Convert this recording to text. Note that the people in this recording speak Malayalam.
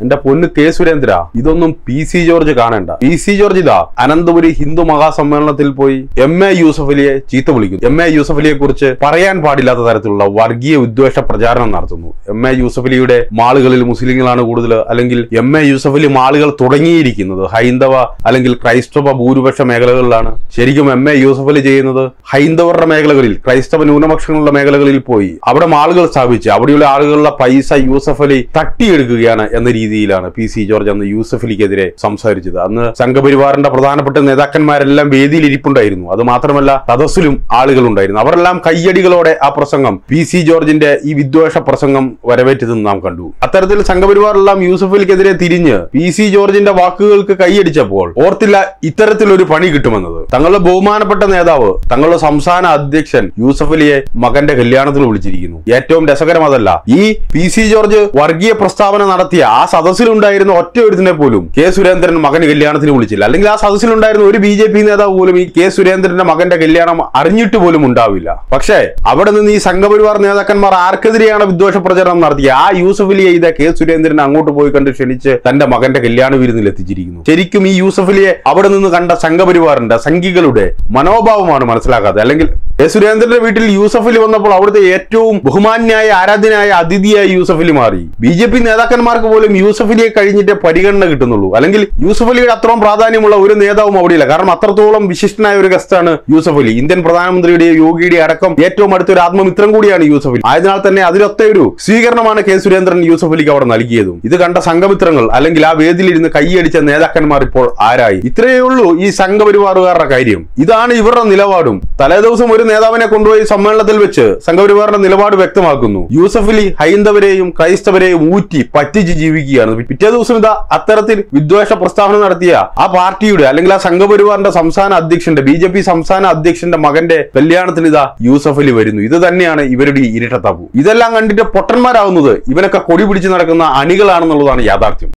എന്റെ പൊന്ന് കെ സുരേന്ദ്ര ഇതൊന്നും പി സി ജോർജ് കാണേണ്ട പി സി ജോർജ് ഇതാ അനന്തപുരി ഹിന്ദു മഹാസമ്മേളനത്തിൽ പോയി എം എ യൂസഫ് അലിയെ ചീത്ത വിളിക്കുന്നു എം എ യൂസഫ് അലിയെ കുറിച്ച് പറയാൻ പാടില്ലാത്ത തരത്തിലുള്ള വർഗീയ വിദ്വേഷ പ്രചാരണം നടത്തുന്നു എം എ യൂസഫ് അലിയുടെ മാളുകളിൽ മുസ്ലിങ്ങളാണ് കൂടുതൽ അല്ലെങ്കിൽ എം എ യൂസഫ് അലി മാളുകൾ തുടങ്ങിയിരിക്കുന്നത് ഹൈന്ദവ അല്ലെങ്കിൽ ക്രൈസ്തവ ഭൂരിപക്ഷ മേഖലകളിലാണ് ശരിക്കും എം എ യൂസഫ് അലി ചെയ്യുന്നത് ഹൈന്ദവരുടെ മേഖലകളിൽ ക്രൈസ്തവ ന്യൂനപക്ഷങ്ങളുടെ മേഖലകളിൽ പോയി അവിടെ മാളുകൾ സ്ഥാപിച്ച് അവിടെയുള്ള ആളുകളുടെ പൈസ യൂസഫ് അലി തട്ടിയെടുക്കുകയാണ് എന്ന രീതിയിലാണ് പി സി ജോർജ് അന്ന് യൂസഫ് അലിക്കെതിരെ സംസാരിച്ചത് അന്ന് സംഘപരിവാറിന്റെ പ്രധാനപ്പെട്ട നേതാക്കന്മാരെല്ലാം വേദിയിൽ ഇരിപ്പുണ്ടായിരുന്നു അത് മാത്രമല്ല സദസ്സിലും ആളുകൾ ഉണ്ടായിരുന്നു അവരെല്ലാം കയ്യടികളോടെ ആ പ്രസംഗം പി സി ജോർജിന്റെ ഈ വിദ്വേഷ പ്രസംഗം വരവേറ്റതെന്ന് നാം കണ്ടു അത്തരത്തിൽ സംഘപരിവാറെല്ലാം യൂസഫ് അലിക്കെതിരെ തിരിഞ്ഞ് പി സി ജോർജിന്റെ വാക്കുകൾക്ക് കൈയടിച്ചപ്പോൾ ഓർത്തില്ല ഇത്തരത്തിലൊരു പണി കിട്ടുമെന്നത് തങ്ങളുടെ ബഹുമാനപ്പെട്ട നേതാവ് തങ്ങളുടെ സംസ്ഥാന അധ്യക്ഷൻ യൂസഫ് അലിയെ മകന്റെ കല്യാണത്തിന് വിളിച്ചിരിക്കുന്നു ഏറ്റവും രസകരം അതല്ല ഈ പി സി ജോർജ് വർഗീയ പ്രസ്താവന നടത്തിയ ആ സദസ്സിലുണ്ടായിരുന്ന ഒറ്റ ഒരുത്തിനെ പോലും കെ സുരേന്ദ്രൻ മകന് കല്യാണത്തിന് വിളിച്ചില്ല അല്ലെങ്കിൽ ആ സദസ്സിലുണ്ടായിരുന്ന ഒരു ബി ജെ പി നേതാവ് പോലും ഈ കെ സുരേന്ദ്രന്റെ മകന്റെ കല്യാണം അറിഞ്ഞിട്ട് പോലും ഉണ്ടാവില്ല പക്ഷേ അവിടെ നിന്ന് ഈ സംഘപരിവാർ നേതാക്കന്മാർ ആർക്കെതിരെയാണ് വിദ്വേഷ പ്രചരണം നടത്തിയ ആ യൂസഫ് അലിയെ ഇതാ കെ സുരേന്ദ്രൻ അങ്ങോട്ട് പോയി കണ്ട് ക്ഷണിച്ച് തന്റെ മകന്റെ കല്യാണ വിരുന്നിൽ എത്തിച്ചിരിക്കുന്നു ശരിക്കും ഈ യൂസഫ് അലിയെ അവിടെ നിന്ന് കണ്ട സംഘപരിവാറിന്റെ സംഘികളുടെ മനോഭാവമാണ് മനസ്സിലാക്കാത്തത് അല്ലെങ്കിൽ കെ സുരേന്ദ്രന്റെ വീട്ടിൽ യൂസഫ് അലി വന്നപ്പോൾ അവിടുത്തെ ഏറ്റവും ബഹുമാന്യായ ആരാധ്യനായ അതിഥിയായ യൂസഫ് അലി മാറി ബി ജെ പി നേതാക്കന്മാർക്ക് പോലും യൂസഫ് അലിയെ കഴിഞ്ഞിട്ട് പരിഗണന കിട്ടുന്നുള്ളൂ അല്ലെങ്കിൽ യൂസഫ് അലിയുടെ അത്രയും പ്രാധാന്യമുള്ള ഒരു നേതാവും അവിടെയില്ല കാരണം അത്രത്തോളം വിശിഷ്ടനായ ഒരു ഗസ്റ്റാണ് യൂസഫ് അലി ഇന്ത്യൻ പ്രധാനമന്ത്രിയുടെ യോഗിയുടെ അടക്കം ഏറ്റവും അടുത്ത ഒരു ആത്മമിത്രം കൂടിയാണ് യൂസഫ് അലി ആയതിനാൽ തന്നെ അതിലൊത്ത ഒരു സ്വീകരണമാണ് കെ സുരേന്ദ്രൻ യൂസഫ് അലിക്ക് അവിടെ നൽകിയതും ഇത് കണ്ട സംഘമിത്രങ്ങൾ അല്ലെങ്കിൽ ആ വേദിയിലിരുന്ന് കൈയടിച്ച നേതാക്കന്മാർ ഇപ്പോൾ ആരായി ഇത്രയേ ഉള്ളൂ ഈ സംഘപരിവാറുകാരുടെ കാര്യം ഇതാണ് ഇവരുടെ നിലപാടും തലേദിവസം ഒരു നേതാവിനെ കൊണ്ടുപോയി സമ്മേളനത്തിൽ വെച്ച് സംഘപരിവാറിന്റെ നിലപാട് വ്യക്തമാക്കുന്നു യൂസഫ് അലി ഹൈന്ദവരെയും ക്രൈസ്തവരെയും ഊറ്റി പറ്റിച്ച് ജീവിക്കുകയാണ് പിറ്റേ ദിവസം ഇതാ അത്തരത്തിൽ വിദ്വേഷ പ്രസ്താവന നടത്തിയ ആ പാർട്ടിയുടെ അല്ലെങ്കിൽ ആ സംഘപരിവാറിന്റെ സംസ്ഥാന അധ്യക്ഷന്റെ ബി ജെ പി സംസ്ഥാന അധ്യക്ഷന്റെ മകന്റെ കല്യാണത്തിന് ഇതാ യൂസഫ് അലി വരുന്നു ഇത് തന്നെയാണ് ഇവരുടെ ഈ ഇരട്ടത്താപ്പു ഇതെല്ലാം കണ്ടിട്ട് പൊട്ടന്മാരാവുന്നത് ഇവനൊക്കെ കൊടി പിടിച്ച് നടക്കുന്ന അണികളാണെന്നുള്ളതാണ് യാഥാർത്ഥ്യം